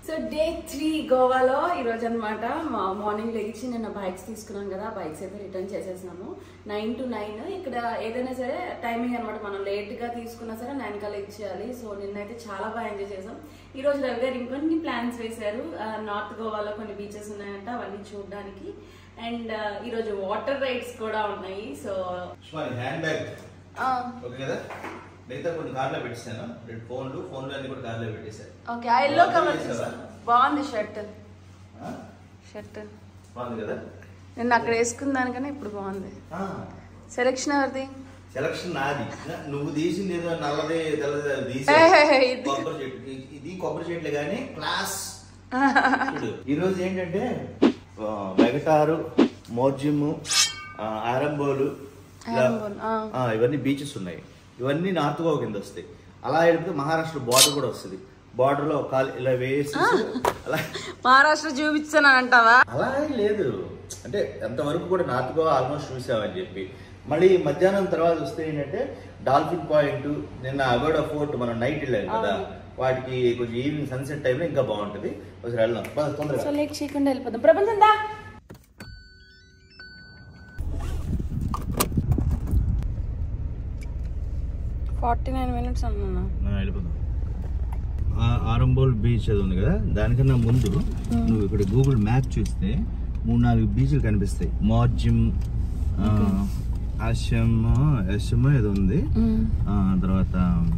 So day three గోవాలో ఈరోజు అనమాట మార్నింగ్ లేచి నిన్న బైక్స్ తీసుకున్నాం కదా బైక్స్ అయితే రిటర్న్ చేసేసినాము నైన్ టు నైన్ ఇక్కడ ఏదైనా సరే టైమింగ్ అనమాట మనం లేట్ గా తీసుకున్నా సరే నైన్ కల్లా ఇచ్చేయాలి సో నిన్నైతే చాలా బాగా ఎంజాయ్ చేసాం ఈ రోజు రవి గారు ఇంకొన్ని ప్లాన్స్ వేశారు నార్త్ గోవాలో కొన్ని బీచెస్ ఉన్నాయంట అవన్నీ చూడడానికి అండ్ ఈ రోజు వాటర్ రైడ్స్ కూడా ఉన్నాయి సో హ్యాండ్ బ్యాగ్ ఓకే కదా మిగతా కొన్ని కార్లో పెట్టేశాను రెండు ఫోన్లు ఫోన్లు అన్ని కూడా కార్లో పెట్టేశాను ఓకే ఆ ఎల్లో కలర్ చేసావా? బాగుంది షర్ట్ ఆ? షర్ట్ బాగుంది కదా నిన్న అక్కడ వేసుకున్న దానికన్నా ఇప్పుడు బాగుంది సెలెక్షన్ ఎవరిది సెలక్షన్ నాది నువ్వు తీసింది ఏదో నల్లది తెల్లది అది తీసి హే, హే, హే, ఇది. కొబ్బరి చెట్టు ఇ- ఇది కొబ్బరి చెట్లే కానీ క్లాస్ చూడు ఈ రోజు ఏంటంటే ఆ, వెగటారు మోర్జిమ్ ఆ, ఆరంబోలు ఇలా, ఆరంబోలు, ఆ. ఆ, ఇవన్నీ బీచెస్ ఉన్నాయి ఇవన్నీ నార్త్ గోవా కింద వస్తాయి అలా వెళ్ళిపోతే మహారాష్ట్ర బార్డర్ కూడా వస్తుంది బార్డర్ లో కాలు ఇలా వేసి అలా మహారాష్ట్ర చూపించాను అంటావా అలా ఏం లేదు అంటే అంతవరకు కూడా నార్త్ గోవా ఆల్మోస్ట్ చూసామని చెప్పి మళ్ళీ మధ్యాహ్నం తర్వాత వస్తే ఏంటంటే డాల్ఫిన్ పాయింట్ నిన్న అగోడా ఫోర్ట్ మనం నైట్ వెళ్ళాం కదా వాటికి కొంచెం ఈవినింగ్ సన్సెట్ టైంలో ఇంకా బాగుంటది ఒకసారి వెళ్దాం పద, తొందరగా సో లేట్ చేయకుండా వెళ్ళిపోదాం ప్రపంచం దా ఫార్టీ నైన్ మినిట్స్ అన్నా ఆ, వెళ్ళిపోదాం ఆ- ఆరంబోల్ బీచ్ అది ఉంది కదా దానికన్నా ముందు నువ్వు ఇక్కడ గూగుల్ మ్యాప్ చూస్తే మూడు నాలుగు బీచ్లు కనిపిస్తాయి మార్జిమ్ ఆశ్రమ్ ఆశ్రమ్ ఏదో ఉంది ఆ, తర్వాత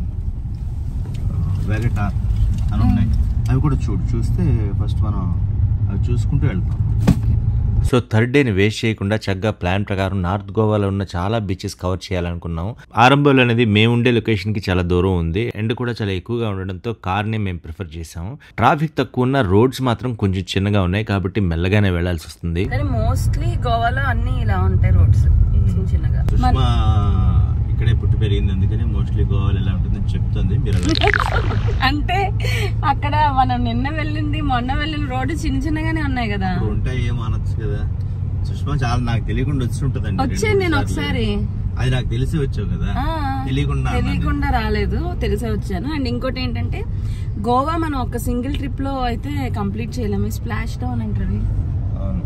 వెగటార్ అని ఉన్నాయి అవి కూడా చూడు చూస్తే ఫస్ట్ మనం అవి చూసుకుంటూ వెళ్తాం సో థర్డ్ డేని వేస్ట్ చేయకుండా చక్కగా ప్లాన్ ప్రకారం నార్త్ గోవాలో ఉన్న చాలా బీచెస్ కవర్ చేయాలనుకున్నాం ఆరంభంలో అనేది మేము ఉండే లొకేషన్ కి చాలా దూరం ఉంది ఎండ్ కూడా చాలా ఎక్కువగా ఉండడంతో కార్ ని మేము ప్రిఫర్ చేసాం ట్రాఫిక్ తక్కువ ఉన్న రోడ్స్ మాత్రం కొంచెం చిన్నగా ఉన్నాయి కాబట్టి మెల్లగానే వెళ్లాల్సి వస్తుంది కానీ మోస్ట్లీ గోవాలో అన్ని ఇలా ఉంటాయి రోడ్స్ చిన్న చిన్నగా సుష్మా ఇక్కడే పుట్టి పెరిగింది అందుకని మోస్ట్లీ గోవాలో ఎలా ఉంటుందని చెప్తుంది మీరు అలా అంటే అక్కడ మనం నిన్న వెళ్ళింది మొన్న వెళ్ళిన రోడ్డు చిన్న చిన్నగానే ఉన్నాయి కదా ఇప్పుడు ఉంటాయి ఏమో అనొచ్చు కదా సుష్మా చాలా నాకు తెలియకుండా వచ్చి ఉంటుందండి వచ్చాను నేను రెండు సార్లు. ఒకసారి అది నాకు తెలిసి వచ్చావు కదా ఆ, తెలియకుండా అన్నది. తెలియకుండా రాలేదు తెలిసే వచ్చాను అండ్ ఇంకోటి ఏంటంటే గోవా మనం ఒక సింగిల్ ట్రిప్ లో అయితే కంప్లీట్ చేయలేము స్ప్లాష్ డౌన్ అంటారు అవును.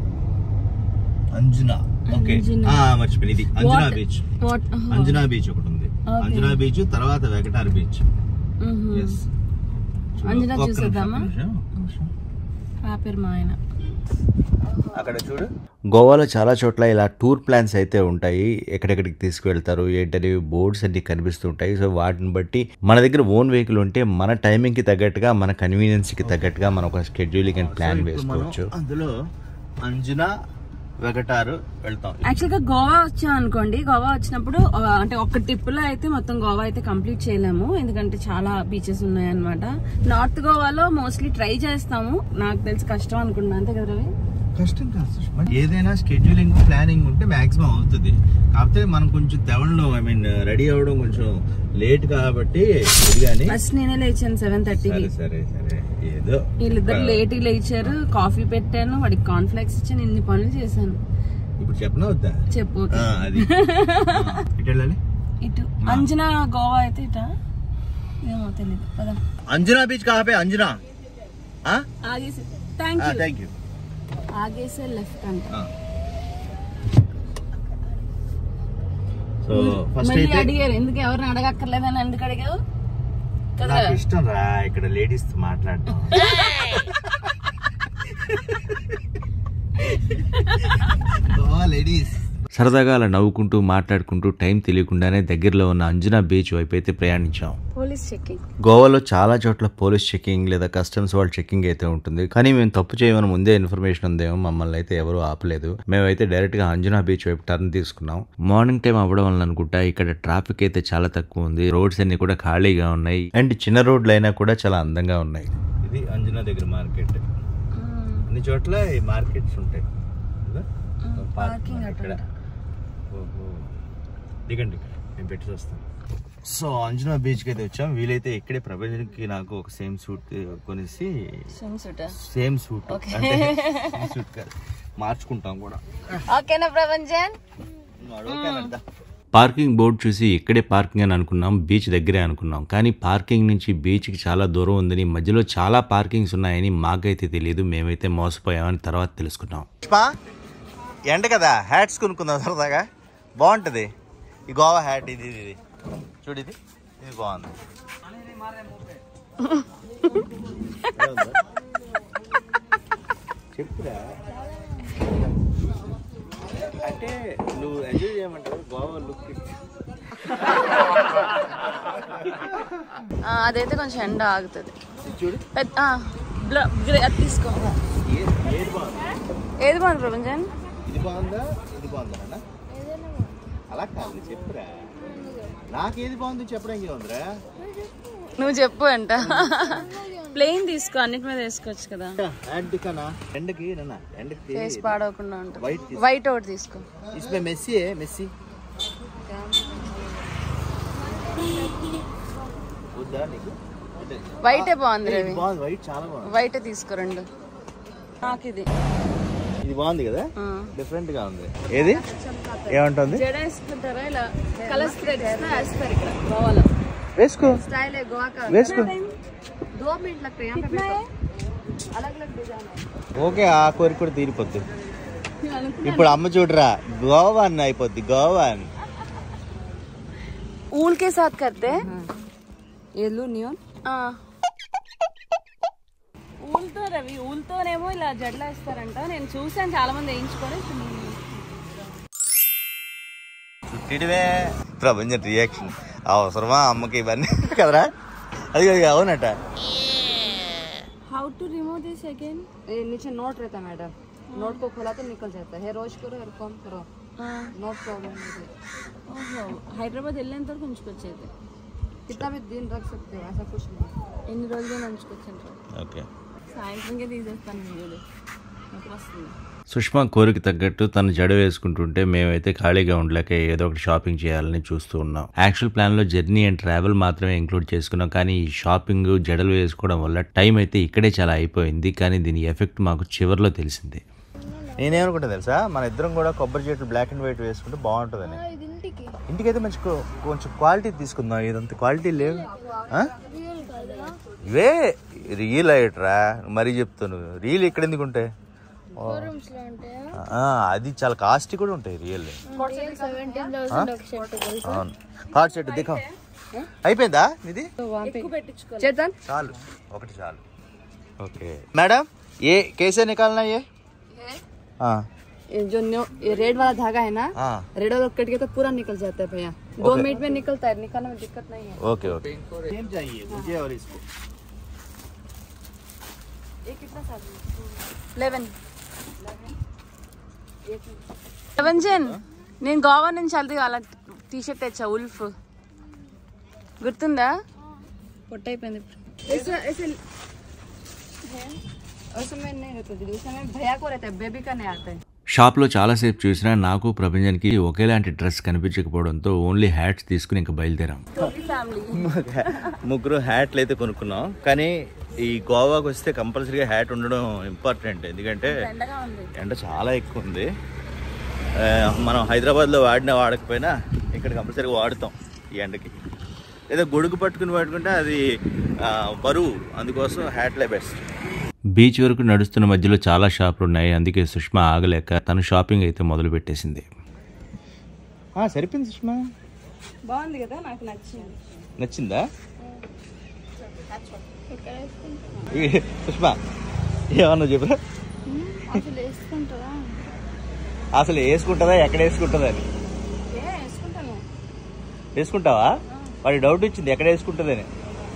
అంజునా ఓకే అంజునా. ఆ, మర్చిపోయింది ఇది Anjuna What- beach what- oh. Anjuna beach ఒకటి ఉంది Okay. అంజునా బీచ్ తర్వాత వెగటార్ బీచ్ మ్హూ. ఎస్ అంజునా చూసేద్దామా? ఆ పేరు మా ఆయన అక్కడ చూడు గోవాలో చాలా చోట్ల ఇలా టూర్ ప్లాన్స్ అయితే ఉంటాయి ఎక్కడెక్కడికి తీసుకువెళ్తారు ఏంటనే బోర్డ్స్ అన్ని కనిపిస్తుంటాయి సో వాటిని బట్టి మన దగ్గర ఓన్ వెహికల్ ఉంటే మన టైమింగ్ కి తగ్గట్టుగా మన కన్వీనియన్స్ కి తగ్గట్టుగా మనం ఒక షెడ్యూలింగ్ అండ్ ప్లాన్ సో ఇప్పుడు మనం వేసుకోవచ్చు అందులో అంజునా వెగటారు వెళ్తాం యాక్చువల్ గా గోవా వచ్చాం అనుకోండి గోవా వచ్చినప్పుడు ఆ, అంటే ఒక ట్రిప్ లో అయితే మొత్తం గోవా అయితే కంప్లీట్ చేయలేము ఎందుకంటే చాలా బీచెస్ ఉన్నాయి అనమాట నార్త్ గోవాలో మోస్ట్లీ ట్రై చేస్తాము నాకు తెలిసి కష్టం అనుకుంటున్నా అంతే కదా రవి కష్టం కాదు సుష్మా. ఏదైనా షెడ్యూలింగ్ ప్లానింగ్ ఉంటే మాక్సిమం అవుతుంది కాకపోతే మనం కొంచెం తెవడంలో ఐ మీన్ రెడీ అవ్వడం కొంచెం లేట్ కాబట్టి ఇది కానీ ఫస్ట్ నేనే లేచాను సెవెన్ థర్టీకి సరే సరే సరే ఏదో వీళ్ళిద్దరు లేట్ లేచారు కాఫీ పెట్టాను వాడికి కాన్ఫ్లెక్స్ ఇచ్చాను ఇన్ని పనులు చేశాను ఇప్పుడు చెప్పనా వద్దా చెప్పు ఆ, అది ఆ, ఇటు వెళ్ళాలి ఇటు అంజనా గోవా అయితే ఇట ఏమో తెలియదు పద అంజనా బీచ్ కాపే అంజనా ఆగేసి థ్యాంక్ యూ థ్యాంక్ యూ ఆగేసే లెఫ్ట్ అంట సో ఫస్ట్ మళ్ళీ అయితే అడిగారు ఎందుకు ఎవరిని అడగక్కర్లేదని ఎందుకు అడిగావు కదా నాకు ఇష్టం రా ఇక్కడ లేడీస్ తో మాట్లాడటం లేడీస్ సరదాగా అలా నవ్వుకుంటూ మాట్లాడుకుంటూ టైం తెలియకుండానే దగ్గరలో ఉన్న అంజనా బీచ్ వైపు అయితే ప్రయాణించాం పోలీస్ చెకింగ్ గోవాలో చాలా చోట్ల పోలీస్ చెకింగ్ లేదా కస్టమ్స్ వాళ్ళ చెకింగ్ అయితే ఉంటుంది కానీ మేము తప్పు చేయమని ముందే ఇన్ఫర్మేషన్ ఉందేమో మమ్మల్ని అయితే ఎవరు ఆపలేదు మేమైతే డైరెక్ట్ గా అంజనా బీచ్ వైపు టర్న్ తీసుకున్నాం మార్నింగ్ టైం అవ్వడం వల్ల అనుకుంటా ఇక్కడ ట్రాఫిక్ అయితే చాలా తక్కువ ఉంది రోడ్స్ అన్ని కూడా ఖాళీగా ఉన్నాయి అండ్ చిన్న రోడ్లు అయినా కూడా చాలా అందంగా ఉన్నాయి ఇది అంజనా దగ్గర మార్కెట్ అన్ని చోట్ల ఈ మార్కెట్స్ ఉంటాయి కదా? పార్కింగ్ అటు ఇక్కడ ఓహో. దిగండి ఇక్కడ నేను పెట్టి వస్తాను సో అంజనా బీచ్కి అయితే వచ్చాం వీలైతే ఇక్కడే ప్రపంచానికి నాకు ఒక సేమ్ సూట్ కొనేసి సేమ్ సూట్ అంటే ఈ సూట్ కాదు మార్చుకుంటాం కూడా ఓకేనా ప్రపంచన్ వాడు ఓకేనంట. పార్కింగ్ బోర్డు చూసి ఇక్కడే పార్కింగ్ అని అనుకున్నాం బీచ్ దగ్గరే అనుకున్నాం కానీ పార్కింగ్ నుంచి బీచ్కి చాలా దూరం ఉందని మధ్యలో చాలా పార్కింగ్స్ ఉన్నాయని మాకైతే తెలియదు మేమైతే మోసపోయామని తర్వాత తెలుసుకున్నాం ఎండ కదా హ్యాట్స్ కొనుక్కుందాం సరదాగా బాగుంటుంది ఈ గోవా హ్యాట్ ఇది ఇది ఇది. చూడు ఇది ఇది బాగుంది చెప్పురా అంటే నువ్వు ఎంజాయ్ చేయమంటావు గోవా లుక్ ఆ, అదైతే కొంచెం ఎండ ఆగుతుంది చూడు పెద్ద ఆ, బ్ల- గ్రే- అది తీసుకో ఏది ఏది బాగుంది ఏది బాగుంది ప్రభంజన్ ఇది బాగుందా ఇది బాగుందా అన్న అలా కాదు చెప్పురా నాకేది బాగుంది చెప్పడానికి ఉందిరా నువ్వు చెప్పు అంట ప్లెయిన్ తీసుకో అన్నిటి మీద వేసుకోవచ్చు కదా హ్యాట్ కన్నా ఎండకి నన్న ఎండకి ఫేస్ పాడవకుండా ఉంటుంది వైట్ తీసుకో. వైట్ ఒకటి తీసుకో इसमें मेसी है मेसी వద్దా నీకు అంటే వైటే బాగుంది ఇది రవి బాగుంది వైట్ చాలా బాగుంది వైటే తీసుకో రెండు నాకు ఇది ఇది బాగుంది కదా ఆ. డిఫరెంట్ గా ఉంది ఏది ఏమంటుంది జడ వేసుకుంటారా ఇలా కలర్ స్ప్రెడ్ వేస్తారు ఇక్కడ గోవాలో వేసుకో स्टाइल है गोवा का వేసుకో दो मिनट लगते हैं यहाँ पे अलग अलग डिजाइन ఓకే ఆ కోరిక కూడా తీరిపోద్ది ఇప్పుడు అమ్మ చూడరా గోవాన్ అయిపోద్ది గోవాన్ ऊल के साथ करते हैं ये लो नियॉन ఊల్తో రవి ఊల్తోనేమో ఇలా జడలా ఇస్తారంట నేను చూసాను చాలా మంది వేయించుకొని ఇప్పుడు నేను- చుట్టిడివే ప్రపంచం రియాక్షన్ అవసరమా అమ్మకి ఇవన్నీ కదరా అది అది అవునట how to remove this again ये नीचे नोट रहता है मैडम नोट को खोला तो निकल जाता है हेयर वॉश करो हेयर कॉम करो नोट प्रॉब्लम मुझे ఓహో హైదరాబాద్ వెళ్ళేంత వరకు ఉంచుకొచ్చేది कितना भी दिन रख सकते हो ऐसा कुछ नहीं ఎన్ని రోజులు ఉంచుకొచ్చాను ఓకే సాయంత్రంకే తీసేస్తాను వీడియోలు నాకు వస్తుంది సుష్మా కోరిక తగ్గట్టు తను జడ వేసుకుంటుంటే మేమైతే ఖాళీగా ఉండలేక ఏదో ఒకటి షాపింగ్ చేయాలని చూస్తూ ఉన్నాం యాక్చువల్ ప్లాన్లో జర్నీ అండ్ ట్రావెల్ మాత్రమే ఇంక్లూడ్ చేసుకున్నాం కానీ ఈ షాపింగ్ జడలు వేసుకోవడం వల్ల టైం అయితే ఇక్కడే చాలా అయిపోయింది కానీ దీని ఎఫెక్ట్ మాకు చివరిలో తెలిసింది నేనేమనుకుంటా తెలుసా మన ఇద్దరం కూడా కొబ్బరి చెట్లు బ్లాక్ అండ్ వైట్ వేసుకుంటే బాగుంటుందని ఇంటికైతే మంచి కొ- కొంచెం క్వాలిటీ తీసుకుందాం ఇదంత క్వాలిటీ లేవు ఆ? ఇవే రియల్ అయ్యట్రా మరీ చెప్తాను రియల్ ఇక్కడ ఎందుకు ఉంటాయి ఆ, అది చాలా కాస్ట్ కూడా ఉంటాయి రియల్ అవును కార్డ్ సెట్ దిఖా అయిపోయిందా ఇది चेतन చాలు ఒకటి చాలు ఓకే మేడం ఏ కేసే నికాలనా ఏ ఆ, ये जो न्यो- ये रेड वाला धागा है ना ఆ, रेड वाला कट के तो पूरा निकल जाता है भैया दो मिनट में निकलता है निकालने में दिक्कत नहीं है ओके ओके सेम चाहिए मुझे और इसको ये कितना साल లెవెన్ లెవెన్జన్ నేను గోవా నుంచి వెళ్తే అలా టీ షర్ట్ తెచ్చా ఉల్ఫ్ గుర్తుందా పొట్ట అయిపోయింది ఇప్పుడు ऐसा ऐसे उस समय नहीं रहता दीदी उस समय भैया को रहता है बेबी का नहीं आता है షాప్లో చాలాసేపు చూసినా నాకు ప్రభంజన్కి ఒకేలాంటి డ్రెస్ కనిపించకపోవడంతో ఓన్లీ హ్యాట్స్ తీసుకుని ఇంకా బయలుదేరాం ఫ్యామిలీ ముగ్గురు హ్యాట్లు అయితే కొనుక్కున్నాం కానీ ఈ గోవాకి వస్తే కంపల్సరీగా హ్యాట్ ఉండడం ఇంపార్టెంట్ ఎందుకంటే ఎండగా ఉంది ఎండ చాలా ఎక్కువ ఉంది ఆ, మనం హైదరాబాద్లో వాడినా వాడకపోయినా ఇక్కడ కంపల్సరీగా వాడుతాం ఈ ఎండకి లేదా గొడుగు పట్టుకుని పట్టుకుంటే అది ఆ, బరువు అందుకోసం హ్యాట్లే బెస్ట్ బీచ్ వరకు నడుస్తున్న మధ్యలో చాలా షాపులు ఉన్నాయి అందుకే సుష్మా ఆగలేక తను షాపింగ్ అయితే మొదలు పెట్టేసింది సరిపోయింది సుష్మా బాగుంది కదా నాకు నచ్చింది నచ్చిందా ఈ- సుష్మా ఏమన్నా చెప్పరా అసలు వేసుకుంటారా అసలు వేసుకుంటుందా ఎక్కడ వేసుకుంటుందా అని ఏ వేసుకుంటాను వేసుకుంటావా వాడి డౌట్ వచ్చింది ఎక్కడ వేసుకుంటుందని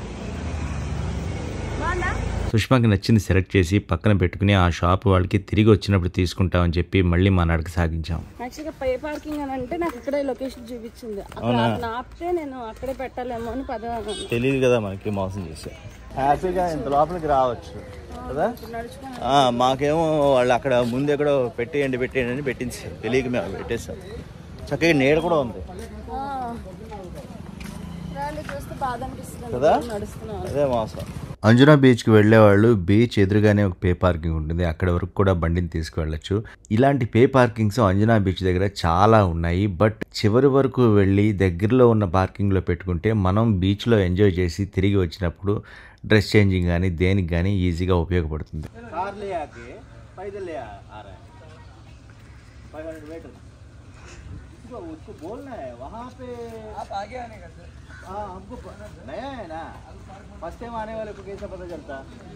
బాగుందా సుష్మాకి నచ్చింది సెలెక్ట్ చేసి పక్కన పెట్టుకుని ఆ షాప్ వాళ్ళకి తిరిగి వచ్చినప్పుడు తీసుకుంటామని చెప్పి మళ్ళీ మా నడక సాగించాం యాక్చువల్గా పే పార్కింగ్ అని అంటే నాకు ఇక్కడే లొకేషన్ చూపించింది అక్కడ నాపితే నేను అక్కడే పెట్టాలేమో అని పద తెలియదు కదా మనకి మోసం చేసే హ్యాపీగా ఇంత లోపలికి రావచ్చు కదా నడుచుకొని ఆ, మాకేమో వాళ్ళు అక్కడ ముందు ఎక్కడో పెట్టేయండి పెట్టేయండి అని పెట్టించారు తెలియక మేము పెట్టేసాం చక్కగా నీడ కూడా ఉంది రాళ్ళు చూస్తే బాధ అనిపిస్తుంది కదా నడుస్తున్నాను అదే మోసం అంజునా బీచ్కి వెళ్ళే వాళ్ళు బీచ్ ఎదురుగానే ఒక పే పార్కింగ్ ఉంటుంది అక్కడ వరకు కూడా బండిని తీసుకువెళ్ళచ్చు ఇలాంటి పే పార్కింగ్స్ అంజునా బీచ్ దగ్గర చాలా ఉన్నాయి బట్ చివరి వరకు వెళ్ళి దగ్గరలో ఉన్న పార్కింగ్లో పెట్టుకుంటే మనం బీచ్లో ఎంజాయ్ చేసి తిరిగి వచ్చినప్పుడు డ్రెస్ చేంజింగ్ కానీ దేనికి కానీ ఈజీగా ఉపయోగపడుతుంది कार ले आके पैदल ले आ, आ रहा है फाइव हंड्रेड मीटर उसको उसको बोलना है वहाँ पे आप आगे आने का सर हाँ हमको प- नया है ना फर्स्ट टाइम आने वाले को कैसा पता चलता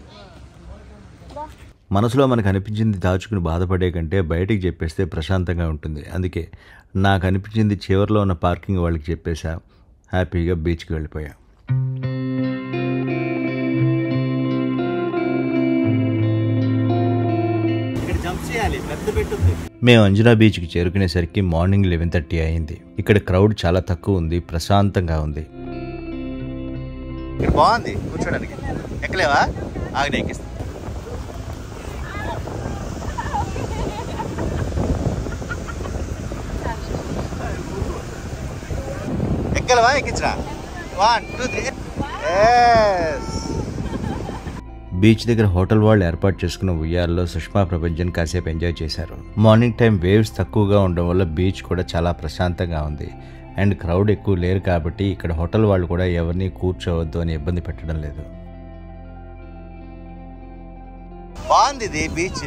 మనసులో మనకు అనిపించింది దాచుకుని బాధపడే కంటే బయటికి చెప్పేస్తే ప్రశాంతంగా ఉంటుంది అందుకే నాకు అనిపించింది చివరిలో ఉన్న పార్కింగ్ వాళ్ళకి చెప్పేసా హ్యాపీగా బీచ్కి వెళ్ళిపోయా ఇక్కడ జంప్ చేయాలి పెద్ద పెట్టుంది మేము అంజనా బీచ్కి చేరుకునేసరికి మార్నింగ్ లెవెన్ థర్టీ అయింది ఇక్కడ క్రౌడ్ చాలా తక్కువ ఉంది ప్రశాంతంగా ఉంది ఇక్కడ బాగుంది కూర్చోడానికి ఎక్కలేవా ఆగిన ఎక్కిస్తా ఎక్కలవా ఎక్కించరా వన్ టూ త్రీ బీచ్ దగ్గర హోటల్ వాళ్ళు ఏర్పాటు చేసుకున్న ఉయ్యాల్లో సుష్మా ప్రపంచం కాసేపు ఎంజాయ్ చేశారు మార్నింగ్ టైం వేవ్స్ తక్కువగా ఉండడం వల్ల బీచ్ కూడా చాలా ప్రశాంతంగా ఉంది అండ్ క్రౌడ్ ఎక్కువ లేరు కాబట్టి ఇక్కడ హోటల్ వాళ్ళు కూడా ఎవరిని కూర్చోవద్దు అని ఇబ్బంది పెట్టడం లేదు బాగుంది ఇది బీచ్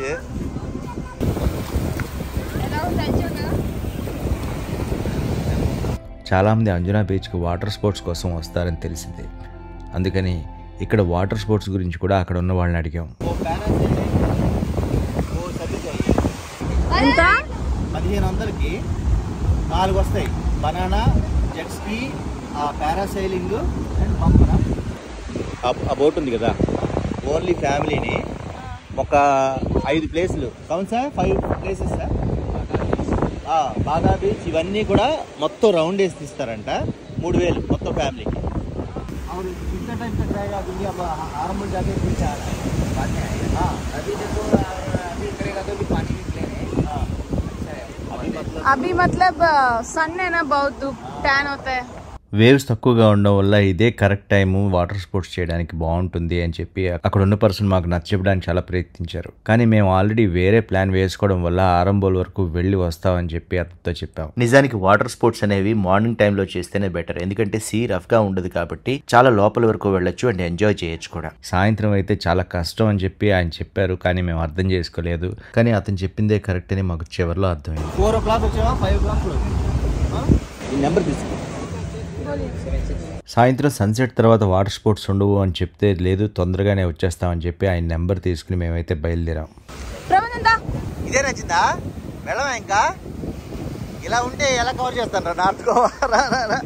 చాలామంది అంజనా బీచ్కి వాటర్ స్పోర్ట్స్ కోసం వస్తారని తెలిసింది అందుకని ఇక్కడ వాటర్ స్పోర్ట్స్ గురించి కూడా అక్కడ ఉన్న వాళ్ళని అడిగాం ఓ पैरासेलिंग ఓ సర్వీస్ అయ్యి ఎంత పదిహేను వందలకి నాలుగు వస్తాయి బనానా జెట్ స్కీ ఆ పారాసైలింగ్ అండ్ పంపన ఆ బోట్ ఉంది కదా ఓన్లీ ఫ్యామిలీని ఒక ఐదు ప్లేసులు అవును సార్ ఫైవ్ ప్లేసెస్ సార్ బాగా బీచ్ ఇవన్నీ కూడా మొత్తం రౌండ్ వేసి తీస్తారంట మూడు వేలు మొత్తం ఫ్యామిలీకి और कितना टाइम तक रहेगा क्योंकि अब आरंभ जाके फिर से आ रहा है बाद में आएगा हाँ अभी देखो अभी करेगा तो भी पानी भी प्लेन है हाँ अभी मतलब अभी मतलब सन है ना बहुत टैन होता है వేవ్స్ తక్కువగా ఉండడం వల్ల ఇదే కరెక్ట్ టైం వాటర్ స్పోర్ట్స్ చేయడానికి బాగుంటుంది అని చెప్పి అక్కడ ఉన్న పర్సన్ మాకు నచ్చడానికి చాలా ప్రయత్నించారు కానీ మేము ఆల్రెడీ వేరే ప్లాన్ వేసుకోవడం వల్ల ఆరంభోల్ వరకు వెళ్ళి వస్తామని చెప్పి అతనితో చెప్పాం నిజానికి వాటర్ స్పోర్ట్స్ అనేవి మార్నింగ్ టైంలో చేస్తేనే బెటర్ ఎందుకంటే సీ రఫ్ గా ఉండదు కాబట్టి చాలా లోపల వరకు వెళ్ళొచ్చు అండ్ ఎంజాయ్ చేయొచ్చు కూడా సాయంత్రం అయితే చాలా కష్టం అని చెప్పి ఆయన చెప్పారు కానీ మేము అర్థం చేసుకోలేదు కానీ అతను చెప్పిందే కరెక్ట్ అని మాకు చివరిలో అర్థమైంది ఫోర్ ఓ క్లాక్ వచ్చావా ఫైవ్ ఓ క్లాక్ ఈ నెంబర్ తీసుకో సాయంత్రం సన్సెట్ తర్వాత వాటర్ స్పోర్ట్స్ ఉండవు అని చెప్తే లేదు తొందరగానే వచ్చేస్తామని చెప్పి ఆయన నెంబర్ తీసుకుని మేమైతే బయలుదేరాం ప్రబంధంతా ఇదే నచ్చిందా వెళ్ళమా ఇంకా ఇలా ఉంటే ఎలా కవర్ చేస్తాను రా నార్త్ గోవా రా, రా, రా.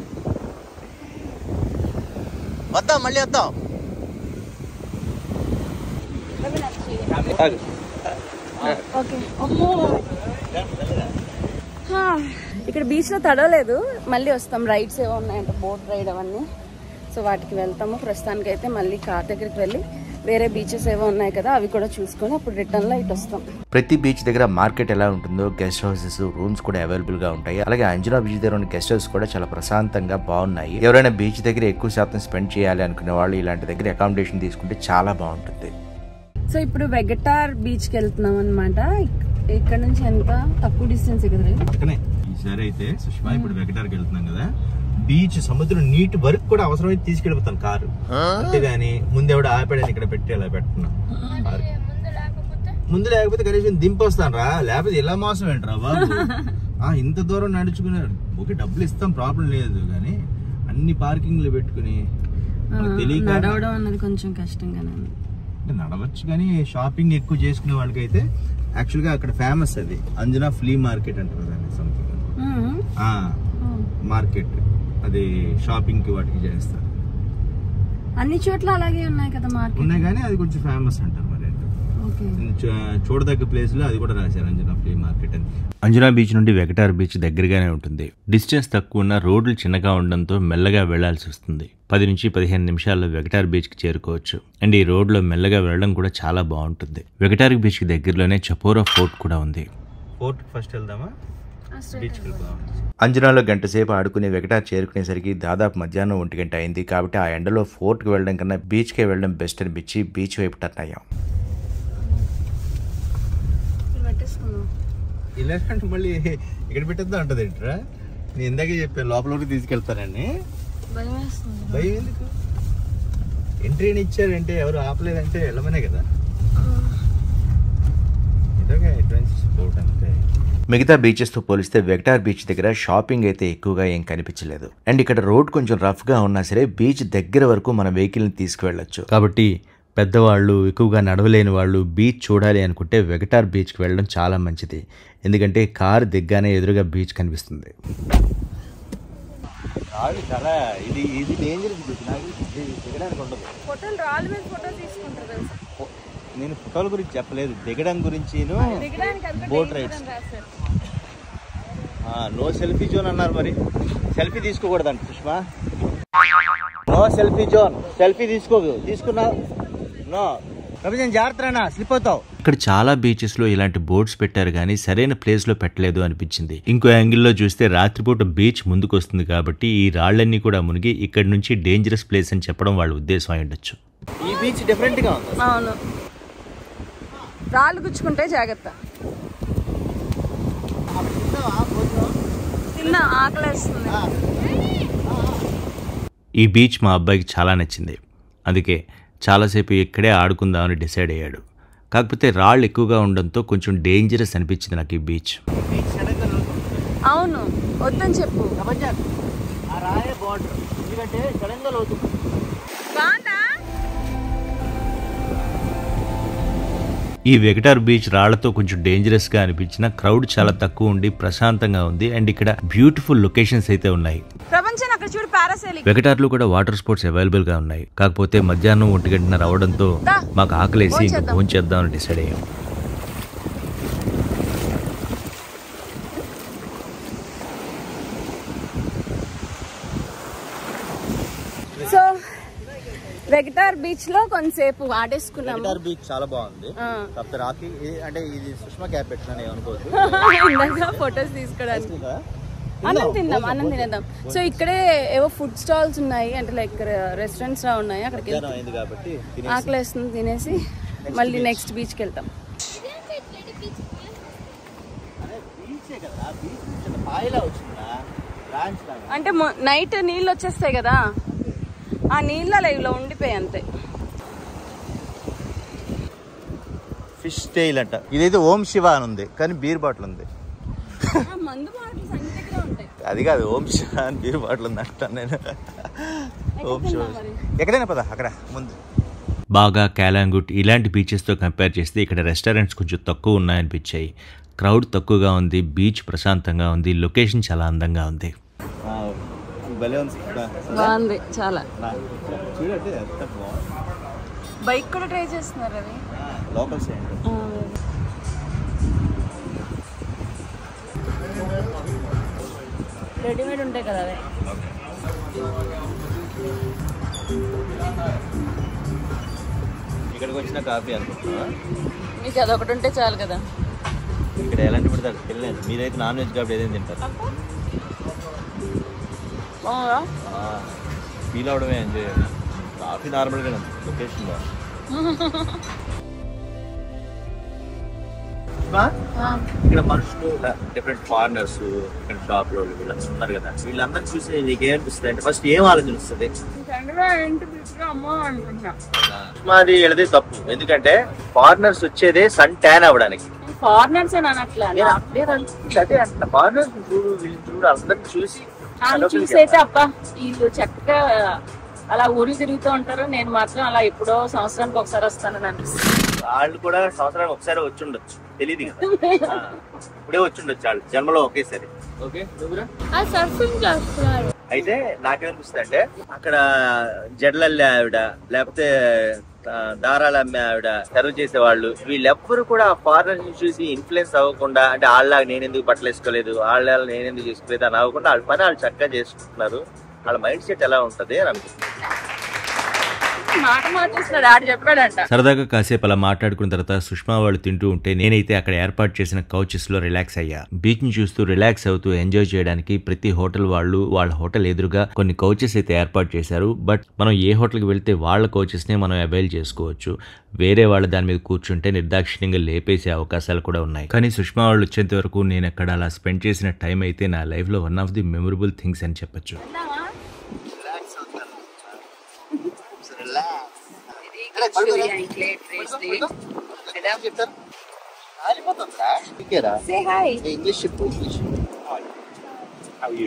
వద్దాం మళ్ళీ వద్దాం ఓకే ఇక్కడ బీచ్ లో తడవలేదు మళ్ళీ వస్తాం రైడ్స్ ఏవో ఉన్నాయంట బోట్ రైడ్ అవన్నీ సో వాటికి వెళ్తాము ప్రస్తుతానికి అయితే మళ్ళీ కార్ దగ్గరికి వెళ్ళి వేరే బీచెస్ ఏవో ఉన్నాయి కదా అవి కూడా చూసుకొని అప్పుడు రిటర్న్ లో ఇటు వస్తాం ప్రతి బీచ్ దగ్గర మార్కెట్ ఎలా ఉంటుందో గెస్ట్ హౌసెస్ రూమ్స్ కూడా అవైలబుల్ గా ఉంటాయి అలాగే అంజనా బీచ్ దగ్గర ఉన్న గెస్ట్ హౌస్ కూడా చాలా ప్రశాంతంగా బాగున్నాయి ఎవరైనా బీచ్ దగ్గర ఎక్కువ శాతం స్పెండ్ చేయాలి అనుకునే వాళ్ళు ఇలాంటి దగ్గర అకామిడేషన్ తీసుకుంటే చాలా బాగుంటుంది సో ఇప్పుడు వెగటార్ బీచ్ కి వెళ్తున్నాం అనమాట ఇక్కడ నుంచి ఎంత తక్కువ డిస్టెన్స్ కదా పక్కనే ఈసారి అయితే సుష్మా ఇప్పుడు వెకటార్కి వెళ్తున్నాం కదా బీచ్ సముద్రం నీటి వరకు కూడా అవసరమైతే తీసుకెళ్ళిపోతాను కారు అంతేగాని ముందెవడ ఆపాడని ఇక్కడ పెట్టి అలా పెట్టుకున్నా కారు. ముందు లేకపోతే కనీసం దింపొస్తాను రా లేకపోతే ఇలా మోసం ఏంట్రా బాబు ఆ ఇంత దూరం నడుచుకున్నారు ఓకే డబ్బులు ఇస్తాం ప్రాబ్లం లేదు కానీ అన్ని పార్కింగ్లు పెట్టుకుని మనకు తెలియక నడవడం అన్నది కొంచెం కష్టంగానే ఉంది అంటే నడవచ్చు కానీ షాపింగ్ ఎక్కువ చేసుకునే వాళ్ళకైతే యాక్చువల్గా అక్కడ ఫేమస్ అది అంజనా ఫ్లీ మార్కెట్ అంటారు దాన్ని సంథింగ్ మ్మ్. మార్కెట్ అది షాపింగ్ కి వాటికి చేస్తారు అన్ని చోట్ల అలాగే ఉన్నాయి కదా మార్కెట్ ఉన్నాయి కానీ అది కొంచెం ఫేమస్ అంటారు మరి ఏంటో. ఓకే చూ- చూడదగ్గ ప్లేస్ లో అది కూడా రాశారు అంజనా ఫ్లీ మార్కెట్ అని అంజనా బీచ్ నుండి వెగటార్ బీచ్ దగ్గరగానే ఉంటుంది డిస్టెన్స్ తక్కువ ఉన్న రోడ్లు చిన్నగా ఉండడంతో మెల్లగా వెళ్లాల్సి వస్తుంది పది నుంచి పదిహేను నిమిషాల్లో వెగటార్ బీచ్కి చేరుకోవచ్చు అండ్ ఈ రోడ్లో మెల్లగా వెళ్ళడం కూడా చాలా బాగుంటుంది వెగటార్ బీచ్కి దగ్గరలోనే చపోరా ఫోర్ట్ కూడా ఉంది ఫోర్ట్ ఫస్ట్ వెళ్దామా బీచ్కి వెళ్దాం అంజనాలో గంట సేపు ఆడుకునే వెగటార్ చేరుకునేసరికి దాదాపు మధ్యాహ్నం ఒంటి గంట అయింది కాబట్టి ఆ ఎండలో ఫోర్ట్కి వెళ్ళడం కన్నా బీచ్కే వెళ్ళడం బెస్ట్ అనిపించి బీచ్ వైపు టర్న్ అయ్యాం పెట్టేసుకున్నాం ఇలాంటి మళ్ళీ ఇక్కడ పెట్టేద్దాం అంటది ఏంట్రా నేను ఇందాకే చెప్పాను లోపలికి తీసుకెళ్తానని భయం వేస్తుంది భయం ఎందుకు ఎంట్రీని ఇచ్చారంటే ఎవరు ఆపలేదంటే వెళ్ళమనే కదా ఇలాగే అడ్వెంచర్స్ బోట్ అంతే మిగతా బీచెస్తో పోలిస్తే వెగటార్ బీచ్ దగ్గర షాపింగ్ అయితే ఎక్కువగా ఏం కనిపించలేదు అండ్ ఇక్కడ రోడ్ కొంచెం రఫ్గా ఉన్నా సరే బీచ్ దగ్గర వరకు మన వెహికల్ని తీసుకువెళ్ళొచ్చు కాబట్టి పెద్దవాళ్ళు ఎక్కువగా నడవలేని వాళ్ళు బీచ్ చూడాలి అనుకుంటే వెగటార్ బీచ్కి వెళ్ళడం చాలా మంచిది ఎందుకంటే కారు దిగ్గానే ఎదురుగా బీచ్ కనిపిస్తుంది రాళ్ళు చాలా ఇది ఇది డేంజరస్ బీచ్ నాకు ఇది దిగడానికి ఉండదు ఫోటోలు రాళ్ళ మీద ఫోటోలు తీసుకుంటారు తెలుసా ఫో- నేను ఫోటోల గురించి చెప్పలేదు దిగడం గురించి దిగడానికి అంత boat rides no selfie zone అన్నారు మరి సెల్ఫీ తీసుకోకూడదంట Sushma no selfie zone selfie తీసుకోదు తీసుకున్నావు నో రవిజన్ జాగ్రత్త స్లిప్ అవుతావు ఇక్కడ చాలా బీచెస్లో ఇలాంటి బోట్స్ పెట్టారు కానీ సరైన ప్లేస్లో పెట్టలేదు అనిపించింది ఇంకో యాంగిల్లో చూస్తే రాత్రిపూట బీచ్ ముందుకు వస్తుంది కాబట్టి ఈ రాళ్ళన్నీ కూడా మునిగి ఇక్కడ నుంచి డేంజరస్ ప్లేస్ అని చెప్పడం వాళ్ళ ఉద్దేశం అయి ఉండొచ్చు ఈ బీచ్ డిఫరెంట్ గా ఉంది అవును రాళ్ళు గుచ్చుకుంటే జాగ్రత్త తిన్నా ఆకలేస్తుంది ఈ బీచ్ మా అబ్బాయికి చాలా నచ్చింది అందుకే చాలాసేపు ఇక్కడే ఆడుకుందామని డిసైడ్ అయ్యాడు కాకపోతే రాళ్ళు ఎక్కువగా ఉండడంతో కొంచెం డేంజరస్ అనిపించింది నాకు ఈ బీచ్ బీచ్ సడన్గా అవును వద్దని చెప్పు ఆ రాయే బార్డర్ ఎందుకంటే సడన్గా లోతు బాగుందా ఈ వెగటార్ బీచ్ రాళ్లతో కొంచెం డేంజరస్ గా అనిపించిన క్రౌడ్ చాలా తక్కువ ఉండి ప్రశాంతంగా ఉంది అండ్ ఇక్కడ బ్యూటిఫుల్ లొకేషన్స్ అయితే ఉన్నాయి ప్రపంచాన్ని అక్కడ చూడు పారాసైలింగ్ వెగటార్లో కూడా వాటర్ స్పోర్ట్స్ అవైలబుల్ గా ఉన్నాయి కాకపోతే మధ్యాహ్నం ఒంటి గంటన్నర అవడంతో దా. మాకు ఆకలేసి ఇంకా భోంచేద్దాం. ఫోన్ చేద్దామని డిసైడ్ అయ్యాం సో వెగటార్ బీచ్ లో కొంతసేపు ఆడేసుకున్నాము వెగటార్ బీచ్ చాలా బాగుంది ఆ. కాకపోతే రాకి ఇది- అంటే ఇది సుష్మా క్యాప్ పెట్టినా అనుకోవచ్చు ఇందాక ఫొటోస్ తీసుకోవడానికి అన్నం తిందాం అన్నం తినేద్దాం సో ఇక్కడే ఏవో ఫుడ్ స్టాల్స్ ఉన్నాయి అంటే లైక్ రెస్టారెంట్స్ లా ఉన్నాయి అక్కడికి వెళ్తాం. మధ్యాహ్నం అయింది కాబట్టి తినేసి ఆకలి వేస్తుంది తినేసి మళ్ళీ నెక్స్ట్ బీచ్కి వెళ్తాం అరే బీచే కదా బీచ్ నుంచి పాయలా వచ్చిందా బ్రాంచ్ లాగా అంటే నైట్ నీళ్ళు వచ్చేస్తాయి కదా ఆ నీళ్ళ ఇలా ఉండిపోయాయి అంతే ఫిష్ టైల్ అంట ఇదైతే ఓం శివ అని ఉంది కానీ బీర్ బాటిల్ ఉంది మందు బాటిల్స్ అన్ని దగ్గర ఉంటాయి అది కాదు ఓం శివ అని బీర్ బాటిల్ ఉంది అంటాను నేను ఓం శివ ఎక్కడైనా పద అక్కడ ముందు బాగా క్యాలాంగుట్ ఇలాంటి బీచెస్తో కంపేర్ చేస్తే ఇక్కడ రెస్టారెంట్స్ కొంచెం తక్కువ ఉన్నాయనిపించాయి క్రౌడ్ తక్కువగా ఉంది బీచ్ ప్రశాంతంగా ఉంది లొకేషన్ చాలా అందంగా ఉంది ఆ, భలే ఉంది ఇక్కడ. బాగుంది చాలా నా- చూడండి ఎంత బాగుంది బైక్ కూడా ట్రై చేస్తున్నారు అవి లోకల్ సైడ్ రెడీమేడ్ ఉంటాయి కదా అవి ఇక్కడికి వచ్చిన కాఫీ అనుకుంటున్నా మీకు అదొకటి ఉంటే చాలు కదా ఇక్కడ ఎలాంటి పడితే అక్కడికి వెళ్ళలేదు మీరైతే నాన్ వెజ్ కాబట్టి ఏదైనా తింటారు బాగుందా ఫీల్ అవడమే ఎంజాయ్ కాఫీ నార్మల్గానే ఉంది లొకేషన్ బాగుంది ఇక్కడ మనుషులు డిఫరెంట్ ఫారినర్స్ ఇక్కడ షాప్ లో వీళ్ళందరూ ఉన్నారు కదా వీళ్ళందరూ చూసి నీకు ఏమనిపిస్తుంది అంటే ఫస్ట్ ఏం ఆలోచన వస్తుంది మాది వీళ్ళది తప్పు ఎందుకంటే ఫారినర్స్ వచ్చేదే సన్ ట్యాన్ అవ్వడానికి ఫారినర్స్ అని అనట్లే నేను నేను అనుకుంటే అదే అంటున్నా ఫారినర్స్ చూడు వీళ్ళు చూడు అందరిని చూసి వాళ్ళు చూసి అయితే అబ్బా వీళ్ళు చక్కగా అలా ఊర్లు తిరుగుతూ ఉంటారు నేను మాత్రం అలా ఎప్పుడో సంవత్సరానికి ఒకసారి వస్తానని అనిపిస్తుంది వాళ్ళు కూడా సంవత్సరానికి ఒకసారి వచ్చి ఉండొచ్చు తెలియదు కదా ఆ, ఇప్పుడే వచ్చి ఉండొచ్చు వాళ్ళు జన్మలో ఒకేసారి ఓకే నువ్వురా సర్ఫింగ్ క్లాస్ అయితే నాకేమనిపిస్తుంది అంటే అక్కడ జడలల్లే ఆవిడ లేకపోతే ఆ, దారాలు అమ్మే ఆవిడ సర్వ్ చేసే వాళ్ళు వీళ్ళెవ్వరు కూడా ఫారినర్ ని చూసి ఇన్ఫ్లుయెన్స్ అవ్వకుండా అంటే వాళ్ళ నేను ఎందుకు బట్టలు వేసుకోలేదు వాళ్ళ నేను ఎందుకు చేసుకోలేదు అని అవ్వకుండా వాళ్ళ పని వాళ్ళు చక్కగా చేసుకుంటున్నారు వాళ్ళ మైండ్ సెట్ ఎలా ఉంటది అని అనుకుంటున్నాను మాట మార్చేస్తున్నాడు ఆడు చెప్పాడంట సరదాగా కాసేపు అలా మాట్లాడుకున్న తర్వాత సుష్మా వాళ్ళు తింటూ ఉంటే నేనైతే అక్కడ ఏర్పాటు చేసిన కౌచెస్ లో రిలాక్స్ అయ్యా బీచ్ ని చూస్తూ రిలాక్స్ అవుతూ ఎంజాయ్ చేయడానికి ప్రతి హోటల్ వాళ్ళు వాళ్ళ హోటల్ ఎదురుగా కొన్ని కౌచెస్ అయితే ఏర్పాటు చేశారు బట్ మనం ఏ హోటల్కి వెళ్తే వాళ్ళ కౌచెస్ నే మనం అవైల్ చేసుకోవచ్చు వేరే వాళ్ళ దాని మీద కూర్చుంటే నిర్దాక్షిణ్యంగా లేపేసే అవకాశాలు కూడా ఉన్నాయి కానీ సుష్మా వాళ్ళు వచ్చేంత వరకు నేను అక్కడ అలా స్పెండ్ చేసిన టైం అయితే నా లైఫ్ లో one of the memorable things అని చెప్పొచ్చు ఇంగ్లీష్ చెప్పు English How are you?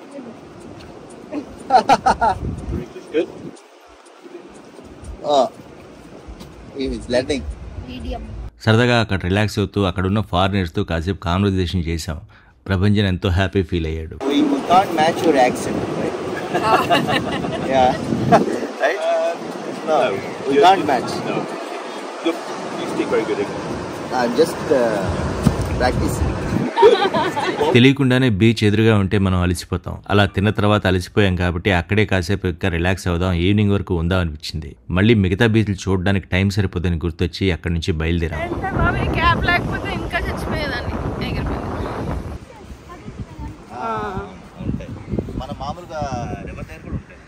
Learning సరదాగా అక్కడ రిలాక్స్ అవుతూ అక్కడ ఉన్న ఫారినర్స్తో కాసేపు కాన్వర్జేషన్ చేశాం ప్రభంజన్ ఎంతో హ్యాపీ ఫీల్ అయ్యాడు we can't match your accent, right? yeah. right? no, we You- can't you- match. No. You, you speak very good English. I'm just uh, practicing. తెలియకుండానే బీచ్ ఎదురుగా ఉంటే మనం అలసిపోతాం అలా తిన్న తర్వాత అలసిపోయాం కాబట్టి అక్కడే కాసేపు ఇంకా రిలాక్స్ అవుదాం ఈవినింగ్ వరకు ఉందాం అనిపించింది మళ్ళీ మిగతా బీచ్లు చూడడానికి టైం సరిపోదని గుర్తొచ్చి అక్కడి నుంచి బయలుదేరాం అంటే బాబు ఈ క్యాబ్ లేకపోతే ఇంకా చచ్చిపోయేదాన్ని ఎగిరిపోయింది ఉంటాయి మన మామూలుగా రివర్ దగ్గర కూడా ఉంటాయి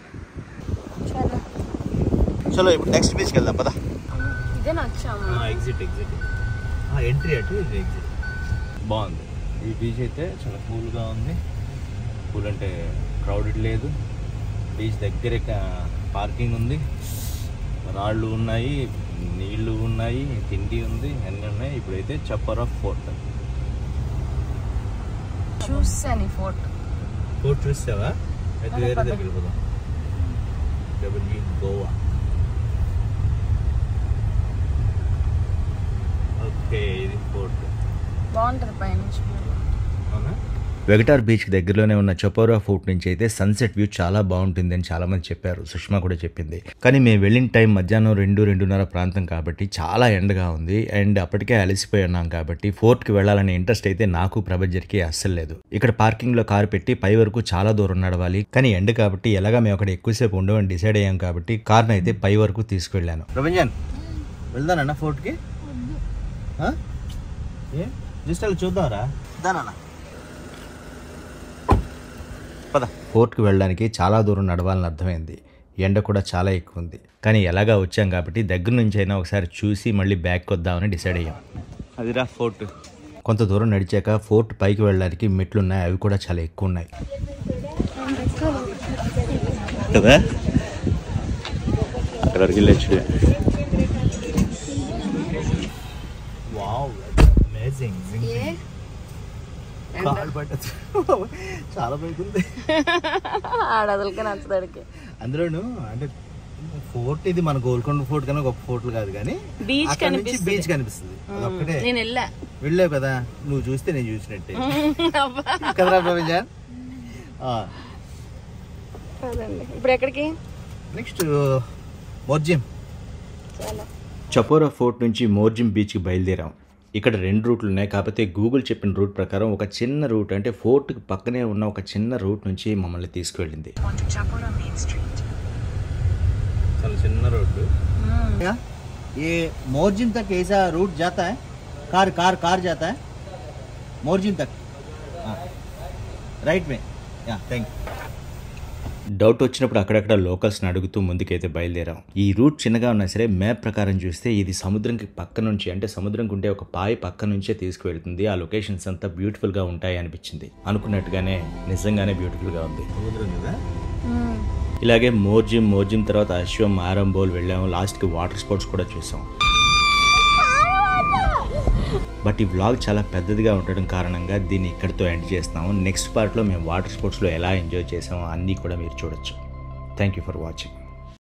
చలో ఇప్పుడు నెక్స్ట్ బీచ్కి వెళ్దాం పదా ఇదే నచ్చాము ఎగ్జిట్ ఎగ్జిట్ ఎంట్రీ అటు ఇది ఎగ్జిట్ బాగుంది ఈ బీచ్ అయితే చాలా కూల్గా ఉంది కూల్ అంటే క్రౌడెడ్ లేదు బీచ్ దగ్గరే పార్కింగ్ ఉంది రాళ్ళు ఉన్నాయి నీళ్లు ఉన్నాయి తిండి ఉంది అన్నీ ఉన్నాయి ఇప్పుడైతే చప్పర్ ఆఫ్ ఫోర్ట్ చూసాను ఫోర్ట్ ఫోర్ట్ చూసావా అయితే వేరే దగ్గరికి వెళ్ళిపోదాం డబ్ల్యూ గోవా ఓకే ఇది ఫోర్ట్ బాగుంటది పైనుంచి వెగటార్ బీచ్ దగ్గరలోనే ఉన్న చపోరా ఫోర్ట్ నుంచి అయితే సన్సెట్ వ్యూ చాలా బాగుంటుంది అని చాలా మంది చెప్పారు సుష్మా కూడా చెప్పింది కానీ మేము వెళ్ళిన టైం మధ్యాహ్నం రెండు రెండున్నర ప్రాంతం కాబట్టి చాలా ఎండగా ఉంది అండ్ అప్పటికే అలసిపోయి ఉన్నాం కాబట్టి ఫోర్ట్కి వెళ్ళాలనే ఇంట్రెస్ట్ అయితే నాకు ప్రభంజర్కి అస్సలు లేదు ఇక్కడ పార్కింగ్ లో కారు పెట్టి పై వరకు చాలా దూరం నడవాలి కానీ ఎండ కాబట్టి ఎలాగా మేము అక్కడ ఎక్కువసేపు ఉండమని డిసైడ్ అయ్యాం కాబట్టి కార్ని అయితే పై వరకు తీసుకెళ్ళాను ప్రభంజన్ వెళ్దానన్నా ఫోర్ట్కి ఏ జస్ట్ అలా చూద్దాంరా దానన్నా పద ఫోర్ట్కి వెళ్ళడానికి చాలా దూరం నడవాలని అర్థమైంది ఎండ కూడా చాలా ఎక్కువ ఉంది కానీ ఎలాగా వచ్చాం కాబట్టి దగ్గర నుంచి అయినా ఒకసారి చూసి మళ్ళీ బ్యాక్ వద్దామని డిసైడ్ అయ్యాం అదిరా ఫోర్ట్ కొంత దూరం నడిచాక ఫోర్ట్ పైకి వెళ్ళడానికి మెట్లు ఉన్నాయి అవి కూడా చాలా ఎక్కువ ఉన్నాయి కదా అక్కడ వరకు వెళ్ళొచ్చు వావ్ అమేజింగ్ కాలు పట్టచ్చు చాలా పడుతుంది ఆడదలకి నచ్చదాడికి అందులోను అంటే ఫోర్ట్ ఇది మన గోల్కొండ ఫోర్ట్ కన్నా గొప్ప ఫోర్ట్లు కాదు కానీ Beach అక్కడ నుంచి కనిపిస్తుంది. బీచ్ కనిపిస్తుంది అదొక్కటే నేను వెళ్ళా వెళ్ళావు కదా నువ్వు చూస్తే నేను చూసినట్టే కదరా ప్రభంజన్ అదండి ఇప్పుడు ఎక్కడికి నెక్స్ట్ మొర్జిం చపోరా ఫోర్ట్ నుంచి మోర్జిం బీచ్కి బయలుదేరాం ఇక్కడ రెండు రూట్లు ఉన్నాయి కాకపోతే గూగుల్ చెప్పిన రూట్ ప్రకారం ఒక చిన్న రూట్ అంటే ఫోర్ట్కి పక్కనే ఉన్న ఒక చిన్న రూట్ నుంచి మమ్మల్ని తీసుకువెళ్ళింది చాలా చిన్న రోడ్డు क्या ये मोरजिम तक ऐसा रूट जाता है कार कार कार जाता है मोरजिम तक हाँ राइट में या थैंक డౌట్ వచ్చినప్పుడు అక్కడక్కడ లోకల్స్ని అడుగుతూ ముందుకైతే బయలుదేరాం ఈ రూట్ చిన్నగా ఉన్నా సరే మ్యాప్ ప్రకారం చూస్తే ఇది సముద్రంకి పక్క నుంచి అంటే సముద్రం ఉంటే ఒక పాయి పక్క నుంచే తీసుకువెళ్తుంది ఆ లొకేషన్స్ అంతా బ్యూటిఫుల్గా ఉంటాయి అనిపించింది అనుకున్నట్టుగానే నిజంగానే బ్యూటిఫుల్గా ఉంది సముద్రం కదా ఇలాగే మోర్జిమ్ మోర్జిమ్ తర్వాత అశ్వం ఆరంబోల్ వెళ్ళాము లాస్ట్కి వాటర్ స్పోర్ట్స్ కూడా చూసాం బట్ ఈ వ్లాగ్ చాలా పెద్దదిగా ఉండడం కారణంగా దీన్ని ఇక్కడితో ఎండ్ చేస్తున్నాము నెక్స్ట్ పార్ట్లో మేము వాటర్ స్పోర్ట్స్లో ఎలా ఎంజాయ్ చేసామో అన్నీ కూడా మీరు చూడొచ్చు థ్యాంక్ యూ ఫర్ వాచింగ్